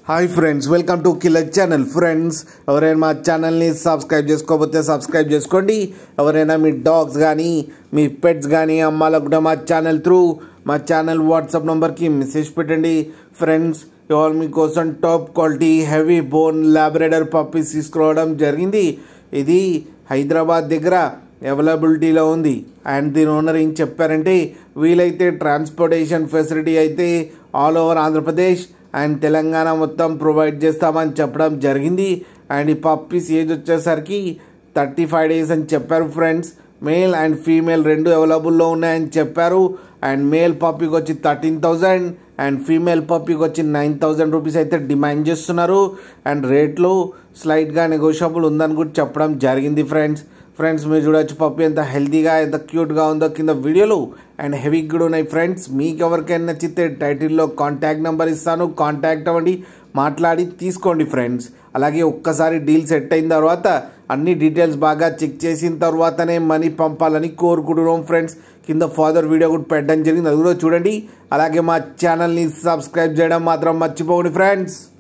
hi friends welcome to killer channel friends ఎవరైనా మా ఛానల్ని సబ్స్క్రైబ్ చేసుకోకపోతే సబ్స్క్రైబ్ చేసుకోండి ఎవరైనా మీ డాగ్స్ కానీ మీ పెట్స్ కానీ అమ్మాలనుకుంటే మా ఛానల్ త్రూ మా ఛానల్ వాట్సాప్ నెంబర్కి మెసేజ్ పెట్టండి ఫ్రెండ్స్ ఇవాళ మీకోసం top quality heavy bone labrador puppies తీసుకురావడం జరిగింది ఇది హైదరాబాద్ దగ్గర అవైలబిలిటీలో ఉంది అండ్ దీని ఓనర్ ఏం చెప్పారంటే వీలైతే ట్రాన్స్పోర్టేషన్ ఫెసిలిటీ అయితే all over Andhra Pradesh and Telangana మొత్తం ప్రొవైడ్ చేస్తామని చెప్పడం జరిగింది అండ్ ఈ పప్పీస్ ఏజ్ వచ్చేసరికి థర్టీ ఫైవ్ డేస్ అని చెప్పారు ఫ్రెండ్స్ మేల్ అండ్ ఫీమేల్ రెండు అవైలబుల్లో ఉన్నాయని చెప్పారు అండ్ మేల్ పప్పీకి వచ్చి థర్టీన్ థౌజండ్ అండ్ ఫీమేల్ పప్పీకి వచ్చి నైన్ థౌజండ్ రూపీస్ అయితే డిమాండ్ చేస్తున్నారు అండ్ రేట్లు స్లైట్గా నెగోషియబుల్ ఉందని కూడా చెప్పడం జరిగింది ఫ్రెండ్స్ ఫ్రెండ్స్ మీరు చూడొచ్చు పప్పి ఎంత హెల్తీగా ఎంత క్యూట్గా ఉందో కింద వీడియోలు అండ్ హెవీ కూడా ఉన్నాయి ఫ్రెండ్స్ మీకు ఎవరికైనా నచ్చితే టైటిల్లో కాంటాక్ట్ నెంబర్ ఇస్తాను కాంటాక్ట్ అవ్వండి మాట్లాడి తీసుకోండి ఫ్రెండ్స్ అలాగే ఒక్కసారి డీల్ సెట్ అయిన తర్వాత అన్ని డీటెయిల్స్ బాగా చెక్ చేసిన తర్వాతనే మనీ పంపాలని కోరుకుంటున్నాం ఫ్రెండ్స్ కింద ఫాదర్ వీడియో కూడా పెట్టడం జరిగింది అది కూడా చూడండి అలాగే మా ఛానల్ని సబ్స్క్రైబ్ చేయడం మాత్రం మర్చిపోకండి ఫ్రెండ్స్